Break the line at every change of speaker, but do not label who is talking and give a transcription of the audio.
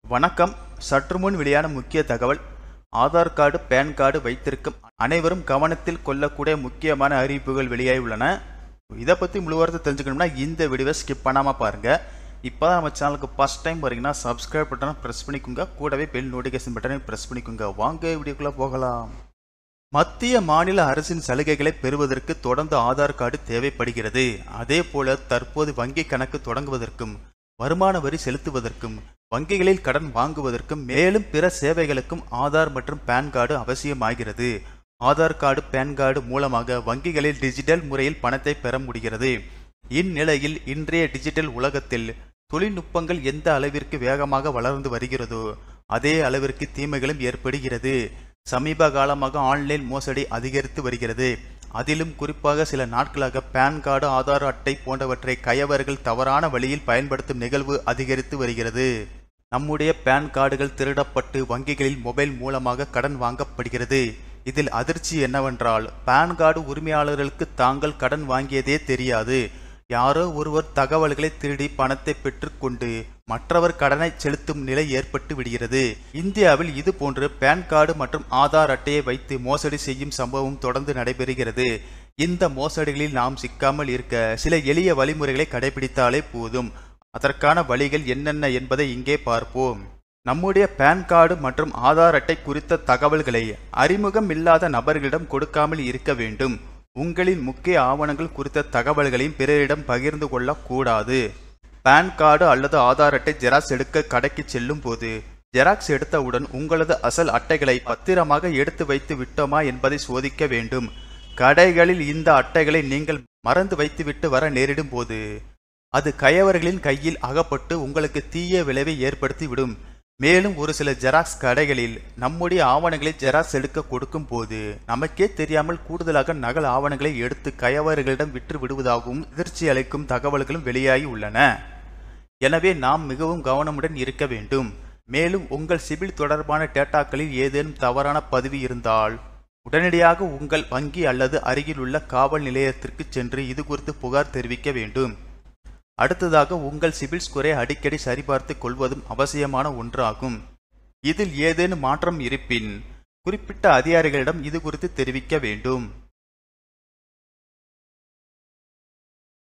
வணக்கம் சற்று முன் வெளியான முக்கிய தகவல் ஆதார் கார்டு பேன் கார்டு வைத்திருக்கும் அனைவரும் கவனத்தில் கொள்ளக்கூடிய முக்கியமான அறிவிப்புகள் வெளியாகி உள்ளன இதை பற்றி முழுவதும் தெரிஞ்சுக்கணும்னா இந்த வீடியோவை ஸ்கிப் பண்ணாமல் பாருங்கள் இப்போ தான் நம்ம சேனலுக்கு ஃபஸ்ட் டைம் பாருங்கன்னா சப்ஸ்கிரைப் பட்டனை ப்ரெஸ் பண்ணிக்கோங்க கூடவே பெல் நோட்டிஃபிகேஷன் பட்டனை ப்ரெஸ் பண்ணிக்கோங்க வாங்க வீடியோக்குள்ளே போகலாம் மத்திய மாநில அரசின் சலுகைகளை பெறுவதற்கு தொடர்ந்து ஆதார் கார்டு தேவைப்படுகிறது அதே போல தற்போது வங்கி கணக்கு தொடங்குவதற்கும் வருமான வரி செலுத்துவதற்கும் வங்கிகளில் கடன் வாங்குவதற்கும் மேலும் பிற சேவைகளுக்கும் ஆதார் மற்றும் பேன் கார்டு அவசியமாகிறது ஆதார் கார்டு பேன் கார்டு மூலமாக வங்கிகளில் டிஜிட்டல் முறையில் பணத்தை பெற முடிகிறது இந்நிலையில் இன்றைய டிஜிட்டல் உலகத்தில் தொழில்நுட்பங்கள் எந்த அளவிற்கு வேகமாக வளர்ந்து வருகிறதோ அதே அளவிற்கு தீமைகளும் ஏற்படுகிறது சமீப காலமாக ஆன்லைன் மோசடி அதிகரித்து வருகிறது அதிலும் குறிப்பாக சில நாட்களாக பேன் கார்டு ஆதார் அட்டை போன்றவற்றை கயவர்கள் தவறான வழியில் பயன்படுத்தும் நிகழ்வு அதிகரித்து வருகிறது நம்முடைய பேன் கார்டுகள் திருடப்பட்டு வங்கிகளில் மொபைல் மூலமாக கடன் வாங்கப்படுகிறது இதில் அதிர்ச்சி என்னவென்றால் பேன் கார்டு உரிமையாளர்களுக்கு தாங்கள் கடன் வாங்கியதே தெரியாது யாரோ ஒருவர் தகவல்களை திருடி பணத்தை பெற்றுக்கொண்டு மற்றவர் கடனை செலுத்தும் நிலை ஏற்பட்டு விடுகிறது இந்தியாவில் இது போன்று பேன் கார்டு மற்றும் ஆதார் அட்டையை வைத்து மோசடி செய்யும் சம்பவம் தொடர்ந்து நடைபெறுகிறது இந்த மோசடிகளில் நாம் சிக்காமல் இருக்க சில எளிய வழிமுறைகளை கடைபிடித்தாலே போதும் அதற்கான வழிகள் என்னென்ன என்பதை இங்கே பார்ப்போம் நம்முடைய பேன் கார்டு மற்றும் ஆதார் அட்டை குறித்த தகவல்களை அறிமுகம் இல்லாத நபர்களிடம் கொடுக்காமல் இருக்க வேண்டும் உங்களின் முக்கிய ஆவணங்கள் குறித்த தகவல்களையும் பிறரிடம் பகிர்ந்து கொள்ளக்கூடாது பேன் கார்டு அல்லது ஆதார் அட்டை ஜெராக்ஸ் எடுக்க கடைக்கு செல்லும் போது ஜெராக்ஸ் எடுத்தவுடன் உங்களது அசல் அட்டைகளை பத்திரமாக எடுத்து வைத்து விட்டோமா என்பதை சோதிக்க வேண்டும் கடைகளில் இந்த அட்டைகளை நீங்கள் மறந்து வைத்துவிட்டு வர நேரிடும் போது அது கயவர்களின் கையில் அகப்பட்டு உங்களுக்கு தீய விளைவை ஏற்படுத்தி விடும் மேலும் ஒரு சில ஜெராக்ஸ் கடைகளில் நம்முடைய ஆவணங்களை ஜெராக்ஸ் எடுக்க கொடுக்கும் போது நமக்கே தெரியாமல் கூடுதலாக நகல் ஆவணங்களை எடுத்து கயவர்களிடம் விற்று விடுவதாகவும் அதிர்ச்சி அளிக்கும் தகவல்களும் வெளியாகி உள்ளன எனவே நாம் மிகவும் கவனமுடன் இருக்க வேண்டும் மேலும் உங்கள் சிபில் தொடர்பான டேட்டாக்களில் ஏதேனும் தவறான பதிவு இருந்தால் உடனடியாக உங்கள் வங்கி அல்லது அருகில் உள்ள காவல் நிலையத்திற்கு சென்று இது குறித்து புகார் தெரிவிக்க வேண்டும் அடுத்ததாக உங்கள் சிபில் ஸ்கோரை அடிக்கடி சரிபார்த்து கொள்வதும் அவசியமான ஒன்றாகும் இதில் ஏதேனும் மாற்றம் இருப்பின் குறிப்பிட்ட அதிகாரிகளிடம் இது குறித்து தெரிவிக்க வேண்டும்